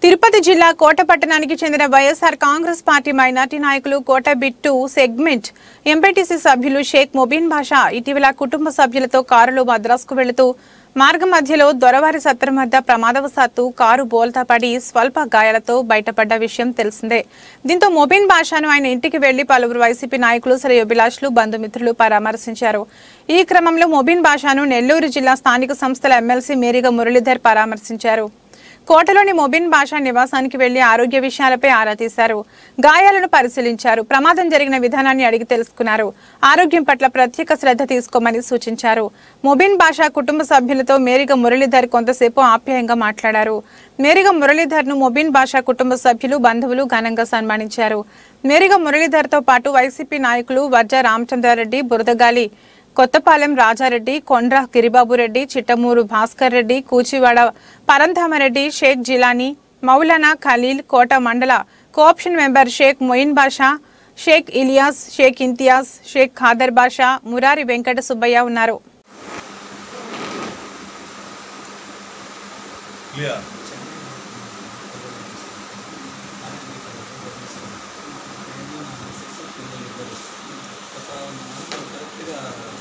తిరుపతి జిల్లా కోట పట్టణానికి చెందిన వైఎస్ఆర్ కాంగ్రెస్ పార్టీ మైనార్టీ నాయకులు కోట బిట్టు సెగ్మెంట్ ఎంపీటీసీ సభ్యులు షేక్ మొబీన్ బాషా ఇటీవల కుటుంబ సభ్యులతో కారులో మద్రాసుకు వెళుతూ మార్గ మధ్యలో దొరవారి సత్రం వద్ద ప్రమాదవశాత్తు కారు బోల్తా పడి స్వల్ప గాయాలతో బయటపడ్డ విషయం తెలిసిందే దీంతో మొబీన్ బాషాను ఆయన ఇంటికి వెళ్లి పలువురు వైసీపీ నాయకులు శ్రేయోభిలాషులు బంధుమిత్రులు పరామర్శించారు ఈ క్రమంలో మొబీన్ బాషాను నెల్లూరు జిల్లా స్థానిక సంస్థల ఎమ్మెల్సీ మేరిగా మురళీధర్ పరామర్శించారు కోటలోని మొబిన్ బాషా నివాసానికి వెళ్లి ఆరోగ్య విషయాలపై ఆరా తీశారు గాయాలను పరిశీలించారు ప్రమాదం జరిగిన విధానాన్ని అడిగి తెలుసుకున్నారు ఆరోగ్యం పట్ల ప్రత్యేక శ్రద్ధ తీసుకోమని సూచించారు మొబిన్ బాషా కుటుంబ సభ్యులతో మేరిగ మురళీధర్ కొంతసేపు ఆప్యాయంగా మాట్లాడారు మేరిగ మురళీధర్ ను మొబిన్ బాషా కుటుంబ సభ్యులు బంధువులు ఘనంగా సన్మానించారు మేరిగ మురళీధర్ తో పాటు వైసీపీ నాయకులు వజ్జ రామచంద్రారెడ్డి బురదగాలి కొత్తపాలెం రాజారెడ్డి కొండ్ర గిరిబాబురెడ్డి చిట్టమూరు భాస్కర్ రెడ్డి కూచివాడ పరంధామరెడ్డి షేక్ జిలానీ మౌలానా ఖలీల్ కోట మండల కోఆప్షన్ మెంబర్ షేక్ మొయిన్ బాషా షేక్ ఇలియాస్ షేక్ ఇంతియాజ్ షేక్ ఖాదర్ బాషా మురారి వెంకట సుబ్బయ్య ఉన్నారు క్లియర్ కరెక్ట్గా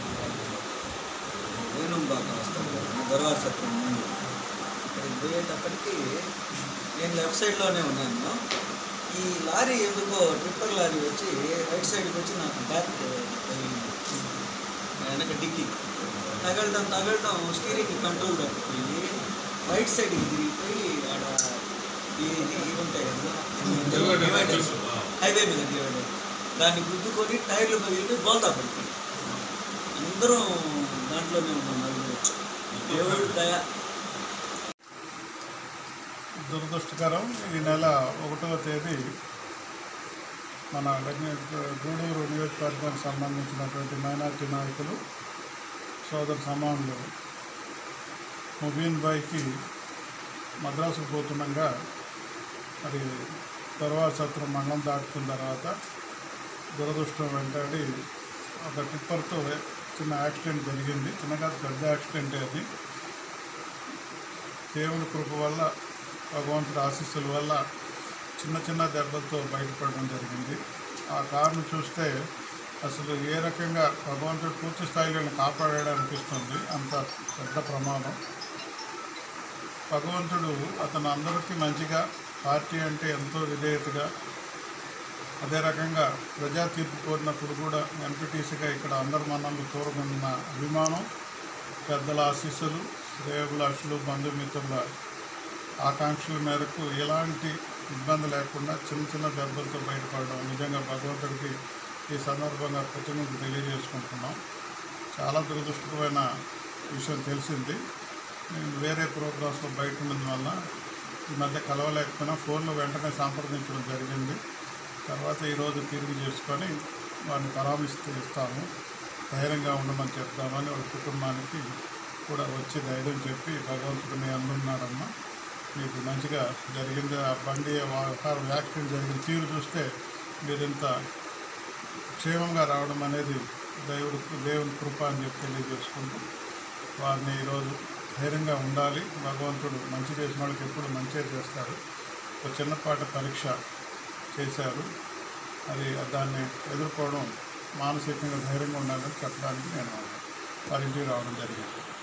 వేణుం బాగా వస్తాను దర్వార్ సత్రం ముందు ఇక్కడికి పోయేటప్పటికి నేను లెఫ్ట్ సైడ్లోనే ఉన్నాను ఈ లారీ ఎందుకో ట్రిప్పర్ లారీ వచ్చి రైట్ సైడ్కి వచ్చి నాకు బ్యాక్ తగిలింది వెనక డిక్కీ తగలడం తగలడం స్టీరింగ్ కంట్రోల్ తప్పిపోయి రైట్ సైడ్కి తిరిగిపోయి ఆడ ఈ ఇది ఇవి ఉంటాయి కదా డివైడర్స్ హైవే మీద డివైడర్ దాన్ని గుద్దుకొని టైర్లు పగిలిపోయి బోల్తా పడుతుంది అందరం దాంట్లోనే ఉన్నాం నలుగురు దేవుడు దయ దురదృష్టకరం ఈ నెల ఒకటవ తేదీ మన గజ్ఞ- గూడూరు నియోజకవర్గానికి సంబంధించినటువంటి మైనార్టీ నాయకులు సోదర సమానులు ముబీన్ బాయ్కి మద్రాసుకు పోతుండగా మరి తర్వాత సత్రం మండలం దాటుతున్న తర్వాత దురదృష్టం వెంటాడి ఒక టిప్పర్తో చిన్న యాక్సిడెంట్ జరిగింది చిన్నగా పెద్ద యాక్సిడెంటే అది దేవుని కృప వల్ల భగవంతుడి ఆశీస్సుల వల్ల చిన్న చిన్న దెబ్బలతో బయటపడడం జరిగింది ఆ కారును చూస్తే అసలు ఏ రకంగా భగవంతుడు పూర్తి స్థాయిలో కాపాడాడు అనిపిస్తుంది అంత పెద్ద ప్రమాదం భగవంతుడు అతను అందరికీ మంచిగా పార్టీ అంటే ఎంతో విధేయతగా అదే రకంగా ప్రజా తీర్పు కోరినప్పుడు కూడా ఎంపీటీసీగా ఇక్కడ అందరి మన్నలు చూరగొన్న అభిమానం పెద్దల ఆశీస్సులు శ్రేయభిలాషులు బంధుమిత్రుల ఆకాంక్షల మేరకు ఎలాంటి ఇబ్బంది లేకుండా చిన్న చిన్న దెబ్బలతో బయటపడడం నిజంగా భగవంతుడికి ఈ సందర్భంగా కృతజ్ఞతలు తెలియజేసుకుంటున్నాం చాలా దురదృష్టకరమైన విషయం తెలిసింది నేను వేరే ప్రోగ్రామ్స్లో బయట ఉన్నందువల్ల ఈ మధ్య కలవలేకపోయినా ఫోన్లో వెంటనే సంప్రదించడం జరిగింది తర్వాత ఈరోజు తిరిగి చేసుకొని వారిని పరామర్శిస్తూ ఇస్తాము ధైర్యంగా ఉండమని చెప్తామని వాళ్ళ కుటుంబానికి కూడా వచ్చి ధైర్యం చెప్పి భగవంతుడు మీ అందున్నారమ్మా మీకు మంచిగా జరిగింది ఆ బండి వాహనం యాక్సిడెంట్ జరిగిన తీరు చూస్తే మీరు ఇంత క్షేమంగా రావడం అనేది దేవుడు దేవుని కృప అని చెప్పి తెలియజేసుకుంటూ వారిని ఈరోజు ధైర్యంగా ఉండాలి భగవంతుడు మంచి చేసిన వాళ్ళకి ఎప్పుడు మంచిగా చేస్తాడు ఒక చిన్నపాటి పరీక్ష చేశారు అది దాన్ని ఎదుర్కోవడం మానసికంగా ధైర్యంగా ఉండాలని చెప్పడానికి నేను వారి ఇంటికి రావడం జరిగింది